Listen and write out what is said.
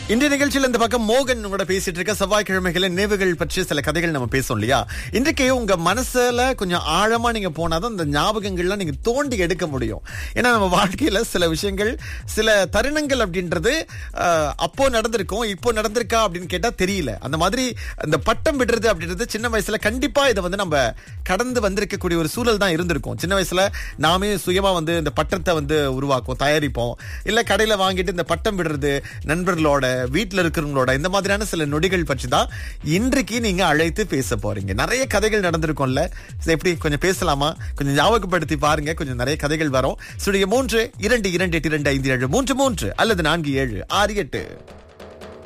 இன்றைய நிகழ்ச்சியில் இந்த பக்கம் மோகன் உங்களோட பேசிட்டு இருக்க செவ்வாய்க்கிழமைகளில் நினைவுகள் பற்றி சில கதைகள் நம்ம பேசுவோம் இல்லையா இன்றைக்கு உங்க மனசுல கொஞ்சம் ஆழமா நீங்க போனாதான் இந்த ஞாபகங்கள்லாம் நீங்க தோண்டி எடுக்க முடியும் ஏன்னா நம்ம வாழ்க்கையில சில விஷயங்கள் சில தருணங்கள் அப்படின்றது அஹ், அப்போ நடந்திருக்கும் இப்போ நடந்திருக்கா அப்படின்னு கேட்டா தெரியல அந்த மாதிரி அந்த பட்டம் விடுறது அப்படின்றது சின்ன வயசுல கண்டிப்பா இதை வந்து நம்ம கடந்து வந்திருக்கக்கூடிய ஒரு சூழல் தான் இருந்திருக்கும் சின்ன வயசுல நாமே சுயமா வந்து இந்த பட்டத்தை வந்து உருவாக்குவோம் தயாரிப்போம் இல்ல கடையில வாங்கிட்டு இந்த பட்டம் விடுறது நண்பர்களோட வீட்டுல இருக்கிறவங்களோட இந்த மாதிரியான சில நொடிகள் பற்றி தான் இன்றைக்கு நீங்க அழைத்து பேச போறீங்க நிறைய கதைகள் நடந்திருக்கும்ல சரி, எப்படி கொஞ்சம் பேசலாமா கொஞ்சம் ஞாபகப்படுத்தி பாருங்க கொஞ்சம் நிறைய கதைகள் வரும் சுடைய மூன்று இரண்டு இரண்டு எட்டு இரண்டு ஐந்து ஏழு மூன்று மூன்று அல்லது நான்கு ஏழு ஆறு எட்டு